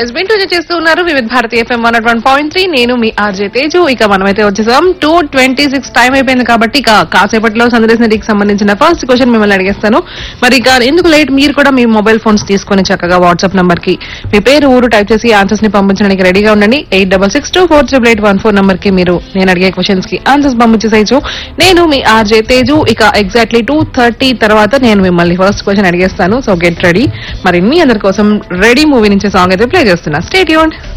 yes వింటూ చేస్తూ ఉన్నారు Vividh Bharati FM one one point three నేను మీ ఆర్జే తేజు ఇక మనమైతే వచ్చేసాం టూ ట్వంటీ సిక్స్ టైం అయిపోయింది కాబట్టి ఇక కాసేపట్లో సందేశ్ నదికి సంబంధించిన ఫస్ట్ క్వశ్చన్ మిమ్మల్ని అడిగేస్తాను మరి ఇక ఎందుకు లేట్ మీరు కూడా మీ మొబైల్ ఫోన్స్ తీసుకొని చక్కగా వాట్సాప్ నంబర్ కి మీ పేరు ఊరు టైప్ చేసి ఆన్సర్స్ ని పంపించడానికి రెడీగా ఉండండి eight double six two four triple eight one four number కి మీరు నేను అడిగే క్వశ్చన్స్ కి ఆన్సర్స్ పంపించేసేయచ్చు నేను మీ ఆర్జే తేజు ఇక ఎగ్జాక్ట్లీ టూ థర్టీ తర్వాత నేను మిమ్మల్ని ఫస్ట్ క్వశ్చన్ అడిగేస్తాను సో గెట్ రెడీ మరి మీ అందరి కోసం రెడీ మూవీ నుంచి సాంగ్ అయితే ప్లే చేస్తున్నా స్టేట్ యూన్